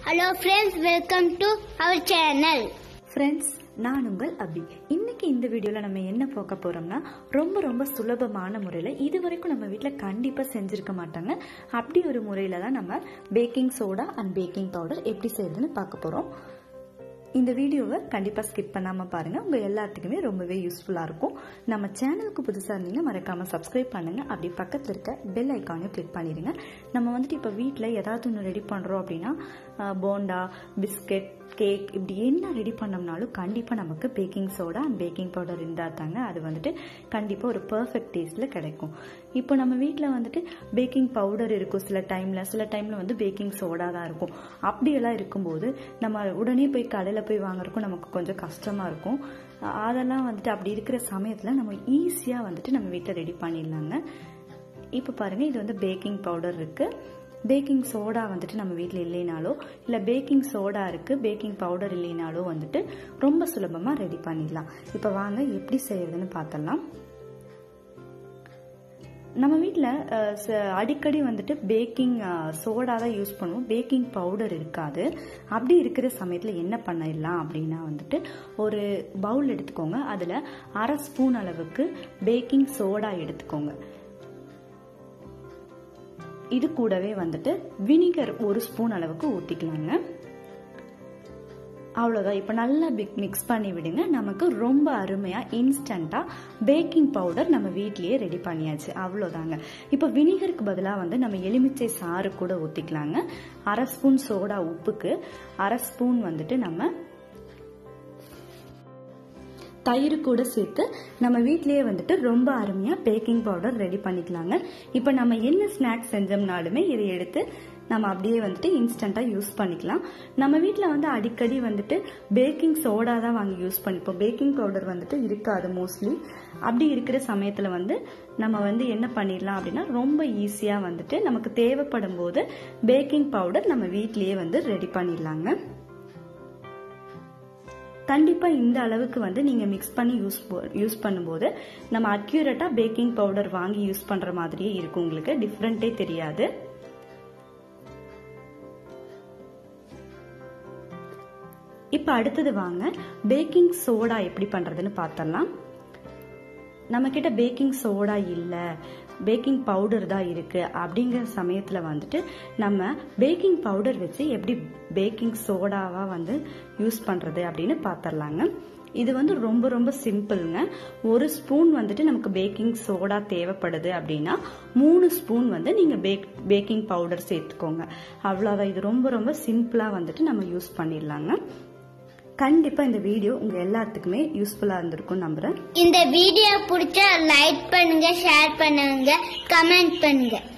hello friends welcome to our channel friends நான் உங்கள் அபி இன்னைக்கு இந்த வீடியோவில் நம்ம என்ன பார்க்க போகிறோம்னா ரொம்ப ரொம்ப சுலபமான முறையில் இது வரைக்கும் நம்ம வீட்டில் கண்டிப்பாக செஞ்சுருக்க மாட்டாங்க அப்படி ஒரு முறையில் தான் நம்ம baking soda and baking powder எப்படி செய்யுதுன்னு பார்க்க போகிறோம் இந்த வீடியோவை கண்டிப்பாக ஸ்கிப் பண்ணாமல் பாருங்கள் உங்கள் எல்லாத்துக்குமே ரொம்பவே யூஸ்ஃபுல்லாக இருக்கும் நம்ம சேனலுக்கு புதுசாக இருந்தீங்கன்னா மறக்காமல் சப்ஸ்கிரைப் பண்ணுங்கள் அப்படி பக்கத்தில் இருக்க பெல் ஐக்கானையும் கிளிக் பண்ணிடுங்க நம்ம வந்துட்டு இப்போ வீட்டில் ஏதாவது ஒன்று ரெடி பண்ணுறோம் அப்படின்னா அஹ், போண்டா பிஸ்கெட் கேக் இப்படி என்ன ரெடி பண்ணோம்னாலும் கண்டிப்பாக நமக்கு baking soda and baking powder இருந்தால் தாங்க அது வந்துட்டு கண்டிப்பாக ஒரு பர்ஃபெக்ட் டேஸ்ட்டில் கிடைக்கும் இப்போ நம்ம வீட்டில் வந்துட்டு பேக்கிங் பவுடர் இருக்கும் சில டைமில் சில டைமில் வந்து பேக்கிங் சோடா தான் இருக்கும் அப்படியெல்லாம் இருக்கும்போது நம்ம உடனே போய் கடையில் போய் வாங்குறதுக்கும் நமக்கு கொஞ்சம் கஷ்டமாக இருக்கும் அஹ் அதெல்லாம் வந்துட்டு அப்படி இருக்கிற சமயத்தில் நம்ம ஈஸியாக வந்துட்டு நம்ம வீட்டில் ரெடி பண்ணிடலாங்க இப்போ பாருங்கள் இது வந்து பேக்கிங் பவுடர் இருக்குது பேக்கிங் சோடா வந்துட்டு நம்ம வீட்டில் இல்லைனாலோ இல்லை பேக்கிங் சோடா இருக்குது பேக்கிங் பவுடர் இல்லைனாலோ வந்துட்டு ரொம்ப சுலபமாக ரெடி பண்ணிடலாம் இப்போ வாங்க எப்படி செய்யறதுன்னு பார்த்தலாம் நம்ம வீட்டில் அடிக்கடி வந்துட்டு பேக்கிங் சோடா தான் யூஸ் பண்ணுவோம் பேக்கிங் பவுடர் இருக்காது அப்படி இருக்கிற சமயத்தில் என்ன பண்ணிடலாம் அப்படின்னா வந்துட்டு ஒரு பவுல் எடுத்துக்கோங்க அதில் அரை ஸ்பூன் அளவுக்கு பேக்கிங் சோடா எடுத்துக்கோங்க இது கூடவே வந்துட்டு வினிகர் ஒரு ஸ்பூன் அளவுக்கு ஊற்றிக்கலாங்க அவ்வளோதான் இப்போ நல்லா மிக்ஸ் பண்ணி விடுங்க நமக்கு ரொம்ப அருமையாக இன்ஸ்டண்ட்டாக பேக்கிங் பவுடர் நம்ம வீட்லேயே ரெடி பண்ணியாச்சு அவ்வளோதாங்க இப்போ வினிகருக்கு பதிலாக வந்து நம்ம எலுமிச்சை சாறு கூட ஊற்றிக்கலாங்க அரை ஸ்பூன் சோடா உப்புக்கு அரை ஸ்பூன் வந்துட்டு நம்ம தயிர் கூட சேர்த்து நம்ம வீட்லயே வந்துட்டு ரொம்ப அருமையாக பேக்கிங் பவுடர் ரெடி பண்ணிக்கலாங்க இப்போ நம்ம என்ன ஸ்நாக்ஸ் செஞ்சோம்னாலுமே இதை எடுத்து நம்ம அப்படியே வந்துட்டு இன்ஸ்டண்ட்டாக யூஸ் பண்ணிக்கலாம் நம்ம வீட்டில் வந்து அடிக்கடி வந்துட்டு பேக்கிங் சோடா தான் வாங்கி யூஸ் பண்ணிப்போம் பேக்கிங் பவுடர் வந்துட்டு இருக்காது மோஸ்ட்லி அப்படி இருக்கிற சமயத்தில் வந்து நம்ம வந்து என்ன பண்ணிடலாம் அப்படின்னா ரொம்ப ஈஸியாக வந்துட்டு நமக்கு தேவைப்படும் போது பேக்கிங் பவுடர் நம்ம வீட்லயே வந்து ரெடி பண்ணிடலாங்க கண்டிப்பாக இந்த அளவுக்கு வந்து நீங்கள் மிக்ஸ் பண்ணி யூஸ் யூஸ் பண்ணும்போது நம்ம அக்யூரேட்டாக பேக்கிங் பவுடர் வாங்கி யூஸ் பண்ணுற மாதிரியே இருக்கும் உங்களுக்கு டிஃப்ரெண்ட்டே தெரியாது இப்போ அடுத்தது வாங்க பேக்கிங் சோடா எப்படி பண்ணுறதுன்னு பார்த்தரலாம் நம்ம கிட்ட பேக்கிங் சோடா இல்லை பேக்கிங் பவுடர் தான் இருக்கு அப்படிங்கிற சமயத்தில் வந்துட்டு நம்ம பேக்கிங் பவுடர் வச்சு எப்படி பேக்கிங் சோடாவா வந்து யூஸ் பண்ணுறது அப்படின்னு பார்த்துடலாங்க இது வந்து ரொம்ப ரொம்ப சிம்பிளுங்க ஒரு ஸ்பூன் வந்துட்டு நமக்கு பேக்கிங் சோடா தேவைப்படுது அப்படின்னா மூணு ஸ்பூன் வந்து நீங்கள் பேக் பேக்கிங் பவுடர் சேர்த்துக்கோங்க அவ்வளோதான் இது ரொம்ப ரொம்ப சிம்பிளாக வந்துட்டு நம்ம யூஸ் பண்ணிடலாங்க கண்டிப்பாக இந்த வீடியோ உங்கள் எல்லாத்துக்குமே யூஸ்ஃபுல்லாக இருந்திருக்கும் நம்புகிறேன் இந்த வீடியோ பிடிச்சா லைக் பண்ணுங்க ஷேர் பண்ணுங்க கமெண்ட் பண்ணுங்க